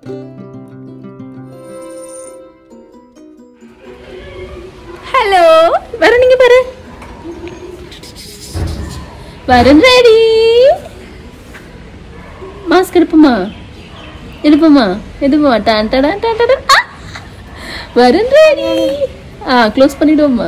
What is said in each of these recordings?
Hello வர நீங்க பாரு வரன் ரெடி மாஸ்க் எடுப்போமா எடுப்போமா எடுப்போமா டான் டடான் டான் டடான். ஆ! வரன் ரெடி ஆ க்ளோஸ் பண்ணிடுவோமா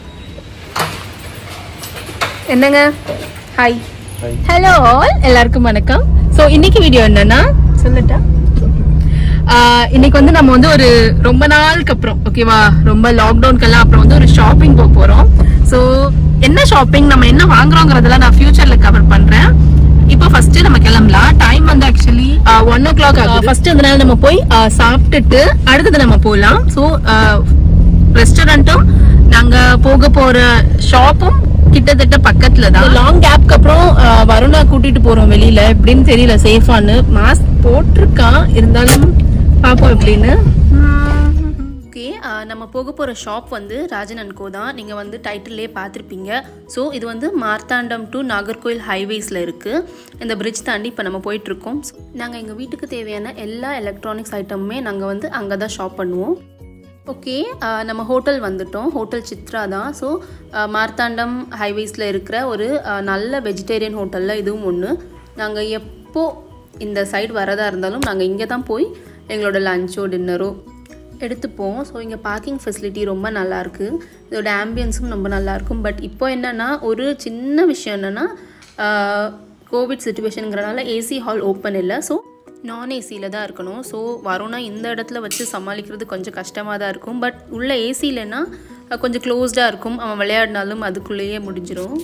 என்னங்க ஹாய் ஹலோ ஆல் எல்லாருக்கும் வணக்கம் ஸோ இன்னைக்கு வீடியோ என்னன்னா சொல்லட்டா ஆஹ் இன்னைக்கு வந்து நம்ம வந்து ஒரு ரொம்ப நாளுக்கு அப்புறம் ஓகேவா ரொம்ப லாக்டவுன்க்கெல்லாம் அப்புறம் வந்து ஒரு ஷாப்பிங் போக போறோம் ஸோ என்ன ஷாப்பிங் நம்ம என்ன வாங்குறோங்கிறதெல்லாம் நான் ஃபியூச்சர்ல கவர் பண்றேன் இப்போ ஃபர்ஸ்ட் நம்ம கிளம்பலாம் டைம் வந்து ஆக்சுவலி ஒன் ஓ கிளாக் ஆகும் ஃபர்ஸ்ட் அதனால நம்ம போய் ஆஹ் சாப்பிட்டுட்டு அடுத்தது நம்ம போகலாம் ஸோ ரெஸ்டாரண்ட்டும் நாங்க போக போற ஷாப்பும் கிட்டத்தட்ட பக்கத்துல தான் லாங் கேப்க்கு அப்புறம் ஆஹ் வருணா கூட்டிட்டு போறோம் வெளியில எப்படின்னு தெரியல சேஃபான்னு மாஸ்க் போட்டிருக்கான் இருந்தாலும் பாப்போம் எப்படின்னு ஓகே நம்ம போக போகிற ஷாப் வந்து ராஜன் அண்ட் கோ தான் நீங்கள் வந்து டைட்டிலே பார்த்துருப்பீங்க ஸோ இது வந்து மார்த்தாண்டம் டு நாகர்கோயில் ஹைவேஸில் இருக்குது இந்த பிரிட்ஜ் தாண்டி இப்போ நம்ம போயிட்டுருக்கோம் நாங்கள் எங்கள் வீட்டுக்கு தேவையான எல்லா எலக்ட்ரானிக்ஸ் ஐட்டமுமே நாங்கள் வந்து அங்கே தான் ஷாப் பண்ணுவோம் ஓகே நம்ம ஹோட்டல் வந்துட்டோம் ஹோட்டல் சித்ரா தான் ஸோ மார்த்தாண்டம் ஹைவேஸில் இருக்கிற ஒரு அஹ், நல்ல வெஜிடேரியன் ஹோட்டலில் இதுவும் ஒன்று நாங்கள் எப்போ இந்த சைடு வரதா இருந்தாலும் நாங்கள் இங்கே தான் போய் எங்களோட லஞ்சோ டின்னரோ எடுத்துப்போம் ஸோ இங்கே பார்க்கிங் ஃபெசிலிட்டி ரொம்ப நல்லாயிருக்கு இதோட ஆம்பியன்ஸும் ரொம்ப நல்லாயிருக்கும் பட் இப்போ என்னென்னா ஒரு சின்ன விஷயம் என்னென்னா கோவிட் சுச்சுவேஷனுங்கிறனால ஏசி ஹால் ஓப்பன் இல்லை ஸோ நான் ஏசியில் தான் இருக்கணும் ஸோ வரோன்னா இந்த இடத்துல வச்சு சமாளிக்கிறது கொஞ்சம் கஷ்டமாக தான் இருக்கும் பட் உள்ள ஏசி இல்லைன்னா அஹ், கொஞ்சம் க்ளோஸ்டாக இருக்கும் அவன் விளையாடினாலும் அதுக்குள்ளேயே முடிஞ்சிடும்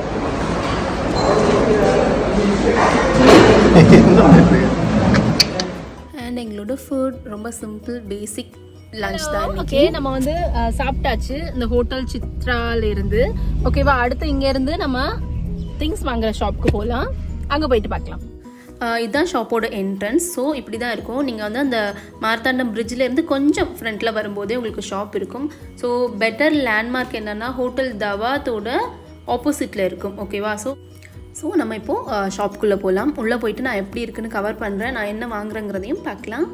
அண்ட் எங்களோட ஃபுட் ரொம்ப சிம்பிள் பேசிக் லஞ்ச் தான் ஓகே நம்ம வந்து அஹ், சாப்பிட்டாச்சு இந்த ஹோட்டல் சித்ரால இருந்து ஓகேவா அடுத்து இங்க இருந்து நம்ம திங்ஸ் வாங்குற ஷாப்க்கு போகலாம் அங்க போயிட்டு பார்க்கலாம் அஹ், இதுதான் ஷாப்போட என்ட்ரன்ஸ் ஸோ இப்படி தான் இருக்கும் நீங்கள் வந்து அந்த மார்த்தாண்டம் bridge-ல இருந்து கொஞ்சம் ஃப்ரண்ட்டில் வரும்போதே உங்களுக்கு ஷாப் இருக்கும் ஸோ பெட்டர் லேண்ட்மார்க் என்னன்னா ஹோட்டல் தவாத்தோட ஆப்போசிட்டில் இருக்கும் ஓகேவா ஸோ ஸோ நம்ம இப்போது ஷாப்புக்குள்ளே போகலாம் உள்ளே போயிட்டு நான் எப்படி இருக்குன்னு கவர் பண்ணுறேன் நான் என்ன வாங்குறேங்கிறதையும் பார்க்கலாம்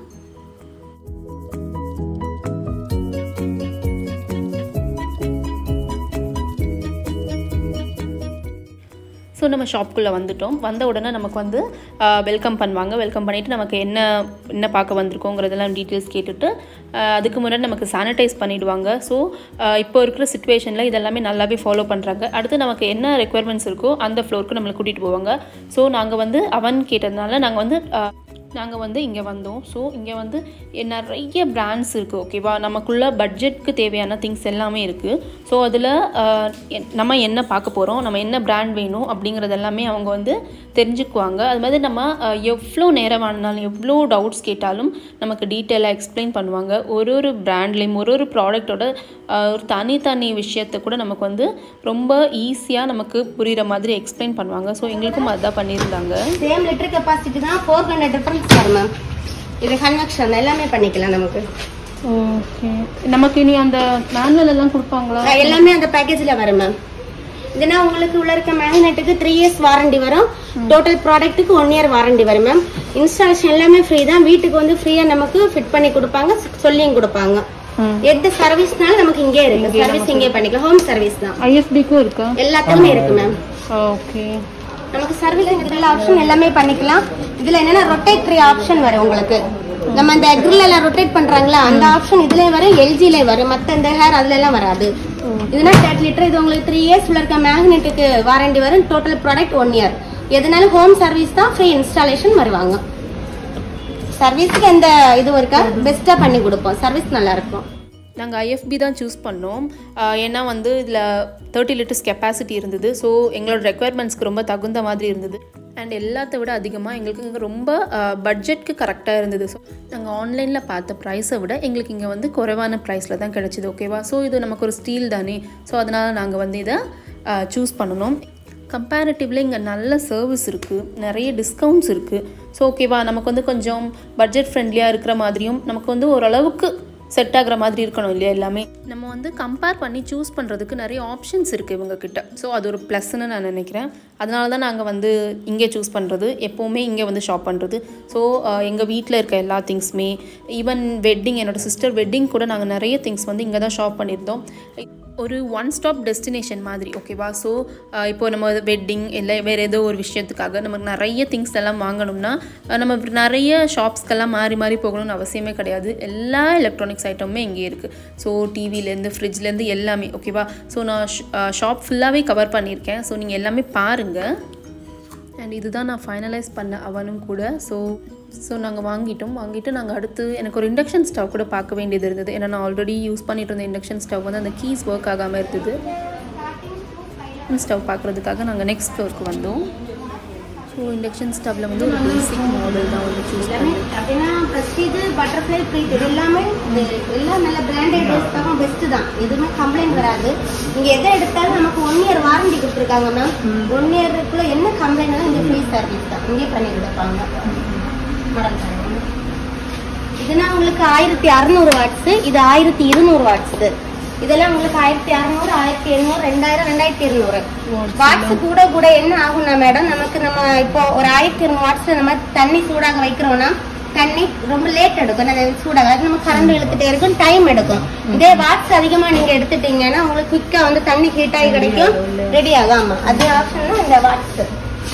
ஸோ நம்ம ஷாப்புக்குள்ளே வந்துட்டோம் வந்த உடனே நமக்கு வந்து வெல்கம் பண்ணுவாங்க வெல்கம் பண்ணிவிட்டு நமக்கு என்ன என்ன பார்க்க வந்திருக்கோங்கிறதெல்லாம் டீட்டெயில்ஸ் கேட்டுட்டு ஆஹ் அதுக்கு முன்னாடி நமக்கு சானிடைஸ் பண்ணிவிடுவாங்க ஸோ இப்போ இருக்கிற சுச்சுவேஷனில் இதெல்லாமே நல்லாவே ஃபாலோ பண்ணுறாங்க அடுத்து நமக்கு என்ன ரெக்குயர்மெண்ட்ஸ் இருக்கோ அந்த ஃப்ளோருக்கு நம்மளை கூட்டிகிட்டு போவாங்க ஸோ நாங்கள் வந்து அவன் கேட்டதுனால நாங்கள் வந்து நாங்கள் வந்து இங்கே வந்தோம் ஸோ இங்கே வந்து நிறைய பிராண்ட்ஸ் இருக்குது ஓகேவா நமக்குள்ள பட்ஜெட்க்கு தேவையான திங்ஸ் எல்லாமே இருக்குது ஸோ அதில் நம்ம என்ன பார்க்க போகிறோம் நம்ம என்ன பிராண்ட் வேணும் அப்படிங்கிறது எல்லாமே அவங்க வந்து தெரிஞ்சுக்குவாங்க அது மாதிரி நம்ம அஹ், எவ்வளோ நேரம் ஆனாலும் எவ்வளோ டவுட்ஸ் கேட்டாலும் நமக்கு டீட்டெயிலாக எக்ஸ்பிளைன் பண்ணுவாங்க ஒரு ஒரு பிராண்ட்லேயும் ஒரு ஒரு ப்ராடக்டோட ஒரு தனித்தனி விஷயத்தை கூட நமக்கு வந்து ரொம்ப ஈஸியாக நமக்கு புரிகிற மாதிரி எக்ஸ்பிளைன் பண்ணுவாங்க ஸோ எங்களுக்கும் அதுதான் பண்ணியிருந்தாங்க சேம் லிட்டர் கெப்பாசிட்டி தான் ஃபோர் ஹண்ட்ரட் டிஃபரன்ஸ் வரும் மேம் இது கன்வெக்ஷன் எல்லாமே பண்ணிக்கலாம் நமக்கு ஓகே நமக்கு இனி அந்த மேனுவல் எல்லாம் கொடுப்பாங்களா அஹ் எல்லாமே அந்த பேக்கேஜ்ல வரும் மேம் இதுனா உங்களுக்கு உள்ள இருக்க மேக்னெட்டுக்கு த்ரீ இயர்ஸ் வாரண்டி வரும் டோட்டல் ப்ராடக்ட்டுக்கு ஒன் இயர் வாரண்டி வரும் மேம் இன்ஸ்டாலேஷன் எல்லாமே ஃப்ரீ தான் வீட்டுக்கு வந்து ஃப்ரீயா நமக்கு ஃபிட் பண்ணி கொடுப்பாங்க சொல்லியும் கொடுப்பாங்க எந்த சர்வீஸ்னாலும் நமக்கு இங்கே இருக்கு சர்வீஸ் இங்கே பண்ணிக்கலாம் ஹோம் சர்வீஸ் தான் ஐஎஃபிக்கும் இருக்கா எல்லாத்துக்குமே இருக்கு மேம் ஓகே நமக்கு சர்வீஸ் கிரில் ஆப்ஷன் எல்லாமே பண்ணிக்கலாம் இதுல என்னன்னா ரொட்டேட் த்ரீ ஆப்ஷன் வரும் உங்களுக்கு நம்ம இந்த கிரில் எல்லாம் ரொட்டேட் பண்றாங்களா அந்த ஆப்ஷன் இதுல வரும் எல்ஜில வரும் மத்த இந்த ஹேர் அதுல எல்லாம் வராது இதுனா தேர்ட் லிட்டர் இது உங்களுக்கு த்ரீ இயர்ஸ் உள்ள இருக்க மேக்னெட்டுக்கு வாரண்டி வரும் டோட்டல் ப்ராடக்ட் ஒன் இயர் எதனாலும் ஹோம் சர்வீஸ் தான் ஃப்ரீ இன்ஸ்டாலேஷன் வருவாங்க சர்வீஸ்க்கு எந்த இதுவும் இருக்கா பெஸ்டா பண்ணி கொடுப்போம் சர்வீஸ் நல்லா இருக்கும் நாங்கள் ஐஎஃப்பி தான் சூஸ் பண்ணோம் ஆஹ் ஏன்னா வந்து இதில் தேர்ட்டி லிட்டர்ஸ் கெப்பாசிட்டி இருந்தது ஸோ எங்களோட ரெக்குயர்மெண்ட்ஸ்க்கு ரொம்ப தகுந்த மாதிரி இருந்தது அண்ட் எல்லாத்த விட அதிகமாக எங்களுக்கு இங்கே ரொம்ப பட்ஜெட்க்கு கரெக்டாக இருந்தது ஸோ நாங்கள் ஆன்லைனில் பார்த்த ப்ரைஸை விட எங்களுக்கு இங்கே வந்து குறைவான ப்ரைஸில் தான் கிடச்சிது ஓகேவா ஸோ இது நமக்கு ஒரு ஸ்டீல் தானே ஸோ அதனால் நாங்கள் வந்து இதை சூஸ் பண்ணணும் கம்பேரிட்டிவ்லி இங்கே நல்ல சர்வீஸ் இருக்குது நிறைய டிஸ்கவுண்ட்ஸ் இருக்குது ஸோ ஓகேவா நமக்கு வந்து கொஞ்சம் பட்ஜெட் ஃப்ரெண்ட்லியாக இருக்கிற மாதிரியும் நமக்கு வந்து ஓரளவுக்கு செட் ஆகுற மாதிரி இருக்கணும் இல்லையா எல்லாமே நம்ம வந்து கம்பேர் பண்ணி சூஸ் பண்ணுறதுக்கு நிறைய ஆப்ஷன்ஸ் இருக்குது இவங்க கிட்ட ஸோ அது ஒரு ப்ளஸ்ன்னு நான் நினைக்கிறேன் அதனால தான் நாங்கள் வந்து இங்கே சூஸ் பண்ணுறது எப்போவுமே இங்கே வந்து ஷாப் பண்ணுறது ஸோ எங்கள் வீட்டில் இருக்க எல்லா திங்ஸுமே ஈவன் வெட்டிங் என்னோடய சிஸ்டர் வெட்டிங் கூட நாங்கள் நிறைய திங்ஸ் வந்து இங்கே தான் ஷாப் பண்ணியிருந்தோம் ஒரு ஒன் ஸ்டாப் டெஸ்டினேஷன் மாதிரி ஓகேவா ஸோ இப்போ நம்ம வெட்டிங் இல்லை வேறு ஏதோ ஒரு விஷயத்துக்காக நமக்கு நிறைய திங்ஸ் எல்லாம் வாங்கணும்னா அஹ், நம்ம நிறைய ஷாப்ஸ்க்கெல்லாம் மாறி மாறி போகணும்னு அவசியமே கிடையாது எல்லா எலக்ட்ரானிக்ஸ் ஐட்டமுமே இங்கே இருக்குது ஸோ டிவிலேருந்து ஃப்ரிட்ஜ்லேருந்து எல்லாமே ஓகேவா ஸோ நான் ஷாப் ஃபுல்லாகவே கவர் பண்ணியிருக்கேன் ஸோ நீங்கள் எல்லாமே பாருங்கள் அண்ட் இதுதான் நான் ஃபைனலைஸ் பண்ண அவனும் கூட ஸோ ஸோ நாங்கள் வாங்கிட்டோம் வாங்கிட்டு நாங்கள் அடுத்து எனக்கு ஒரு இண்டக்ஷன் ஸ்டவ் கூட பார்க்க வேண்டியது இருந்தது ஏன்னா நான் ஆல்ரெடி யூஸ் பண்ணிட்டு இருந்த இண்டக்ஷன் ஸ்டவ் வந்து அந்த கீஸ் ஒர்க் ஆகாமல் இருந்தது ஸ்டவ் பார்க்குறதுக்காக நாங்கள் நெக்ஸ்ட் ஃப்ளோருக்கு வந்தோம் ஸோ இண்டக்ஷன் ஸ்டவ்வில் வந்து ஒரு பேசிக் மாடல் தான் வந்து சூஸ் எல்லாமே அப்படின்னா ப்ரெஸ்டீஜ் பட்டர்ஃப்ளை ப்ரீட் இது எல்லாமே இது எல்லாம் நல்ல பிராண்டட் ட்ரெஸ்க்காக பெஸ்ட் தான் எதுவுமே கம்ப்ளைண்ட் வராது நீங்க எதை எடுத்தாலும் நமக்கு ஒன் இயர் வாரண்டி கொடுத்துருக்காங்க மேம் ஒன் இயருக்குள்ள என்ன கம்ப்ளைண்ட் இந்த ஃப்ரீ சர்வீஸ் தான் இங்கே பண்ணி கொடுப்பாங்க மறந்துட்டாங்க. இதுனா உங்களுக்கு ஆயிரத்தி அறுநூறு வாட்ஸ் இது ஆயிரத்தி இருநூறு வாட்ஸ் இது இதெல்லாம் உங்களுக்கு ஆயிரத்தி அறுநூறு ஆயிரத்தி எழுநூறு ரெண்டாயிரம் ரெண்டாயிரத்தி இருநூறு வாட்ஸ் கூட கூட என்ன ஆகும்னா மேடம் நமக்கு நம்ம இப்போ ஒரு ஆயிரத்தி இருநூறு வாட்ஸ் நம்ம தண்ணி சூடாக வைக்கிறோம்னா தண்ணி ரொம்ப லேட் எடுக்கும் நம்ம சூடாக அது நம்ம கரண்ட் இழுத்துட்டே இருக்கும் டைம் எடுக்கும் இதே வாட்ஸ் அதிகமா நீங்க எடுத்துட்டீங்கன்னா உங்களுக்கு குயிக்கா வந்து தண்ணி ஹீட் ஆகி கிடைக்கும் ரெடி ஆகும் ஆமா அது ஆப்ஷன் தான் இந்த வாட்ஸ்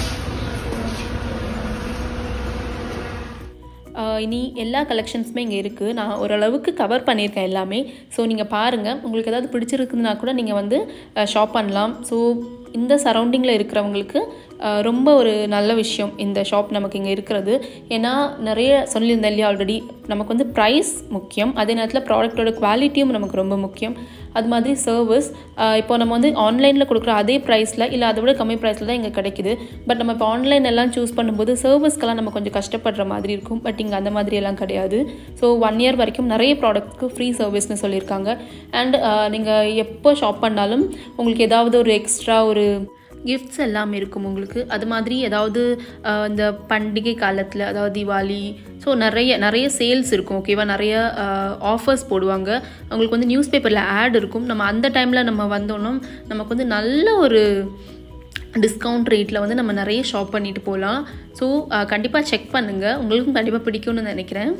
ஆஹ் இனி எல்லா கலெக்ஷன்ஸுமே இங்கே இருக்குது நான் ஓரளவுக்கு கவர் பண்ணியிருக்கேன் எல்லாமே ஸோ நீங்கள் பாருங்கள் உங்களுக்கு ஏதாவது பிடிச்சிருக்குதுன்னா கூட நீங்கள் வந்து ஷாப் பண்ணலாம் ஸோ இந்த சரௌண்டிங்கில் இருக்கிறவங்களுக்கு ஆஹ் ரொம்ப ஒரு நல்ல விஷயம் இந்த ஷாப் நமக்கு இங்கே இருக்கிறது ஏன்னா நிறைய சொல்லியிருந்தேன் இல்லையா ஆல்ரெடி நமக்கு வந்து ப்ரைஸ் முக்கியம் அதே நேரத்தில் ப்ராடக்ட்டோட குவாலிட்டியும் நமக்கு ரொம்ப முக்கியம் அது மாதிரி சர்வீஸ் இப்போ நம்ம வந்து ஆன்லைனில் கொடுக்குற அதே ப்ரைஸில் இல்லை அதை விட கம்மி ப்ரைஸில் தான் இங்கே கிடைக்குது பட் நம்ம இப்போ ஆன்லைன் எல்லாம் சூஸ் பண்ணும்போது சர்வீஸ்க்கெல்லாம் நம்ம கொஞ்சம் கஷ்டப்படுற மாதிரி இருக்கும் பட் இங்கே அந்த மாதிரி எல்லாம் கிடையாது ஸோ ஒன் இயர் வரைக்கும் நிறைய ப்ராடக்ட்க்கு ஃப்ரீ சர்வீஸ்னு சொல்லியிருக்காங்க அண்ட் நீங்கள் எப்போ ஷாப் பண்ணாலும் உங்களுக்கு ஏதாவது ஒரு எக்ஸ்ட்ரா ஒரு கிஃப்ட்ஸ் எல்லாம் இருக்கும் உங்களுக்கு அது மாதிரி ஏதாவது அஹ், இந்த பண்டிகை காலத்தில் அதாவது தீபாவளி ஸோ நிறைய நிறைய சேல்ஸ் இருக்கும் ஓகேவா நிறைய ஆஃபர்ஸ் போடுவாங்க உங்களுக்கு வந்து நியூஸ் பேப்பரில் ஆட் இருக்கும் நம்ம அந்த டைமில் நம்ம வந்தோன்னா நமக்கு வந்து நல்ல ஒரு டிஸ்கவுண்ட் ரேட்டில் வந்து நம்ம நிறைய ஷாப் பண்ணிட்டு போகலாம் ஸோ கண்டிப்பாக செக் பண்ணுங்கள் உங்களுக்கும் கண்டிப்பாக பிடிக்கும்னு நினைக்கிறேன்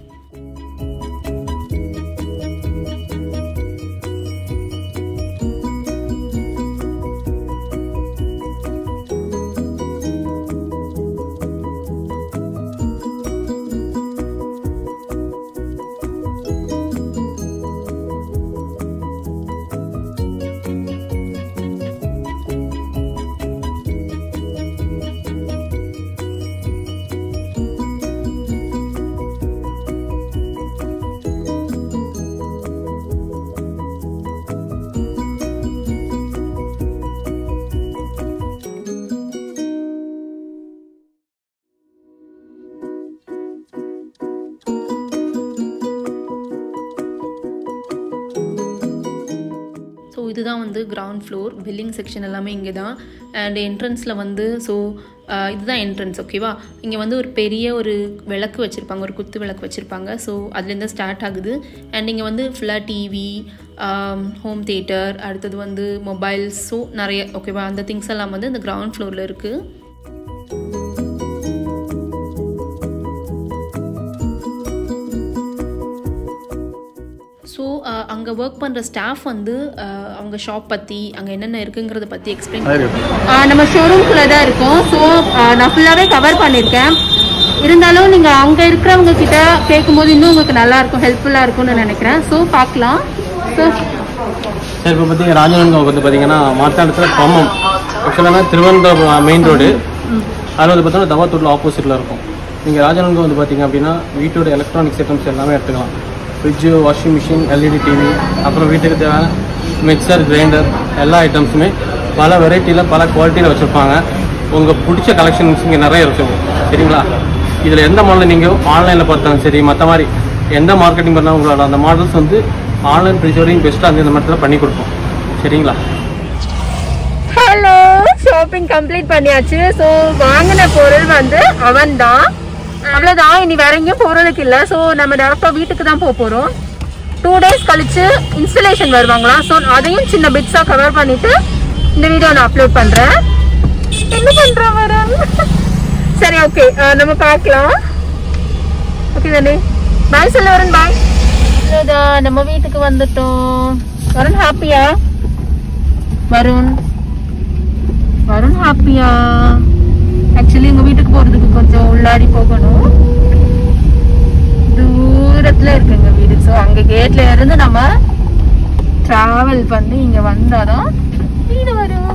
ஸோ இதுதான் வந்து கிரவுண்ட் ஃப்ளோர் பில்லிங் செக்ஷன் எல்லாமே இங்கே தான் அண்ட் என்ட்ரன்ஸில் வந்து ஸோ இதுதான் என்ட்ரன்ஸ் ஓகேவா இங்கே வந்து ஒரு பெரிய ஒரு விளக்கு வச்சுருப்பாங்க ஒரு குத்து விளக்கு வச்சுருப்பாங்க ஸோ அதுலேருந்து ஸ்டார்ட் ஆகுது அண்ட் இங்கே வந்து ஃபுல்லாக டிவி ஹோம் தியேட்டர் அடுத்தது வந்து மொபைல்ஸ் ஸோ நிறைய ஓகேவா அந்த திங்ஸ் எல்லாம் வந்து இந்த கிரவுண்ட் ஃப்ளோரில் இருக்குது ஸோ அங்கே ஒர்க் பண்ணுற ஸ்டாஃப் வந்து அஹ், அவங்க ஷாப் பற்றி அங்கே என்னென்ன இருக்குங்கிறத பற்றி எக்ஸ்பிளைன் நம்ம ஷோரூம்குள்ளே தான் இருக்கோம் ஸோ நான் ஃபுல்லாகவே கவர் பண்ணியிருக்கேன் இருந்தாலும் நீங்கள் அங்கே இருக்கிறவங்க கிட்ட கேட்கும்போது இன்னும் உங்களுக்கு நல்லா இருக்கும் ஹெல்ப்ஃபுல்லாக இருக்கும்னு நினைக்கிறேன் ஸோ பார்க்கலாம் ஸோ சார் இப்போ பார்த்தீங்கன்னா ராஜனன்காவுக்கு வந்து பார்த்தீங்கன்னா மாத்தாண்டத்தில் பம்மம் ஆக்சுவலாக திருவனந்தபுரம் மெயின் ரோடு அதில் வந்து பார்த்தீங்கன்னா தவாத்தூரில் ஆப்போசிட்டில் இருக்கும் நீங்கள் ராஜனன்கா வந்து பார்த்தீங்க அப்படின்னா வீட்டோட எலக்ட்ரானிக்ஸ் ஐட்டம்ஸ் எல்லாமே எடுத்துக்கலாம் fridge washing machine LED TV அப்புறம் வீட்டுக்கு தேவையான மிக்சர் கிரைண்டர் எல்லா ஐட்டம்ஸுமே பல வெரைட்டியில் பல குவாலிட்டியில் வச்சுருப்பாங்க உங்கள் பிடிச்ச கலெக்ஷன்ஸ் இங்கே நிறைய இருக்கும் சரிங்களா இதில் எந்த மாடல் நீங்கள் ஆன்லைனில் பார்த்தாலும் சரி மற்ற மாதிரி எந்த மார்க்கெட்டிங் பண்ணாலும் உங்களோட அந்த மாடல்ஸ் வந்து ஆன்லைன் ப்ரிசோரிங் பெஸ்ட்டாக வந்து இந்த மாதிரி பண்ணி கொடுப்போம் சரிங்களா ஹலோ ஷாப்பிங் கம்ப்ளீட் பண்ணியாச்சு ஸோ வாங்கின பொருள் வந்து அவன் தான் அவ்வளோதான் இனி வேற எங்கேயும் போகிறதுக்கு இல்லை ஸோ நம்ம டேரக்டாக வீட்டுக்கு தான் போக போகிறோம் டூ டேஸ் கழிச்சு இன்ஸ்டலேஷன் வருவாங்களாம் ஸோ அதையும் சின்ன பிட்ஸாக கவர் பண்ணிட்டு இந்த வீடியோ நான் அப்லோட் பண்ணுறேன் என்ன பண்றான் வரன் சரி ஓகே நம்ம பார்க்கலாம் ஓகே தானே பாய் சொல்ல வரன் பாய் நம்ம வீட்டுக்கு வந்துட்டோம் வருண் ஹாப்பியா வருண் வருண் ஹாப்பியா ஆக்சுவலி உங்க வீட்டுக்கு போறதுக்கு கொஞ்சம் உள்ளாடி போகணும் தூரத்துல இருக்கு எங்க வீடு ஸோ அங்க கேட்ல இருந்து நம்ம டிராவல் பண்ணி இங்க வந்தாதான் வீடு வரும்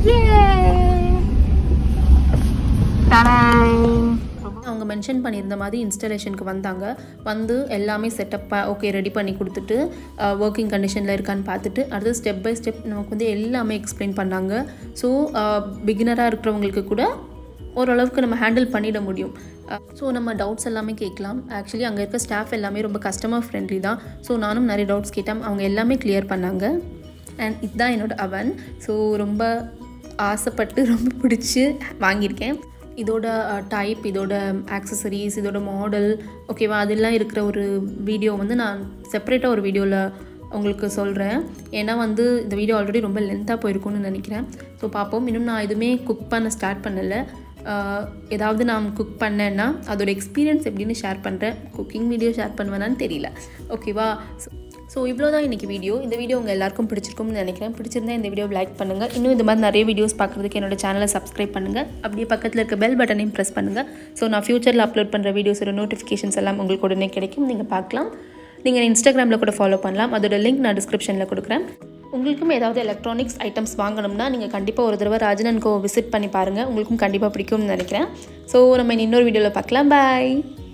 அவங்க மென்ஷன் பண்ணியிருந்த மாதிரி இன்ஸ்டாலேஷனுக்கு வந்தாங்க வந்து எல்லாமே செட்டப்பாக ஓகே ரெடி பண்ணி கொடுத்துட்டு ஒர்க்கிங் கண்டிஷனில் இருக்கான்னு பார்த்துட்டு அடுத்து ஸ்டெப் பை ஸ்டெப் நமக்கு வந்து எல்லாமே எக்ஸ்பிளைன் பண்ணாங்க ஸோ பிகினராக இருக்கிறவங்களுக்கு கூட ஓரளவுக்கு நம்ம ஹேண்டில் பண்ணிட முடியும் ஸோ நம்ம டவுட்ஸ் எல்லாமே கேட்கலாம் ஆக்சுவலி அங்கே இருக்க ஸ்டாஃப் எல்லாமே ரொம்ப கஸ்டமர் ஃப்ரெண்ட்லி தான் ஸோ நானும் நிறைய டவுட்ஸ் கேட்டேன் அவங்க எல்லாமே கிளியர் பண்ணாங்க அண்ட் இதுதான் என்னோடய அவன் ஸோ ரொம்ப ஆசைப்பட்டு ரொம்ப பிடிச்சி வாங்கியிருக்கேன் இதோட டைப் இதோட ஆக்சசரிஸ் இதோட மாடல் ஓகேவா அதெல்லாம் இருக்கிற ஒரு வீடியோ வந்து நான் செப்பரேட்டாக ஒரு வீடியோவில் உங்களுக்கு சொல்கிறேன் ஏன்னா வந்து இந்த வீடியோ ஆல்ரெடி ரொம்ப லென்த்தாக போயிருக்கும்னு நினைக்கிறேன் ஸோ பார்ப்போம் இன்னும் நான் எதுவுமே குக் பண்ண ஸ்டார்ட் பண்ணலை ஏதாவது நான் குக் பண்ணேன்னா அதோட எக்ஸ்பீரியன்ஸ் எப்படின்னு ஷேர் பண்ணுறேன் குக்கிங் வீடியோ ஷேர் பண்ணுவேனான்னு தெரியல ஓகேவா ஸோ இவ்வளோ தான் இன்றைக்கி வீடியோ இந்த வீடியோ உங்கள் எல்லாருக்கும் பிடிச்சிருக்கும்னு நினைக்கிறேன் பிடிச்சிருந்தா இந்த வீடியோ லைக் பண்ணுங்கள் இன்னும் இந்த மாதிரி நிறைய வீடியோஸ் பார்க்குறதுக்கு என்னோட சேனலை சப்ஸ்கிரைப் பண்ணுங்கள் அப்படியே பக்கத்தில் இருக்க பெல் பட்டனையும் ப்ரெஸ் பண்ணுங்கள் ஸோ நான் ஃப்யூச்சரில் அப்லோட் பண்ணுற வீடியோஸோட நோட்டிஃபிகேஷன்ஸ் எல்லாம் உங்களுக்கு உடனே கிடைக்கும் நீங்கள் பார்க்கலாம் நீங்கள் இன்ஸ்டாகிராமில் கூட ஃபாலோ பண்ணலாம் அதோட லிங்க் நான் டிஸ்கிரிப்ஷனில் கொடுக்குறேன் உங்களுக்கும் ஏதாவது எலக்ட்ரானிக்ஸ் ஐட்டம்ஸ் வாங்கணும்னா நீங்கள் கண்டிப்பாக ஒரு தடவை ராஜனன் கோ விசிட் பண்ணி பாருங்கள் உங்களுக்கும் கண்டிப்பாக பிடிக்கும்னு நினைக்கிறேன் ஸோ நம்ம இன்னொரு வீடியோவில் பார்க்கலாம் பாய்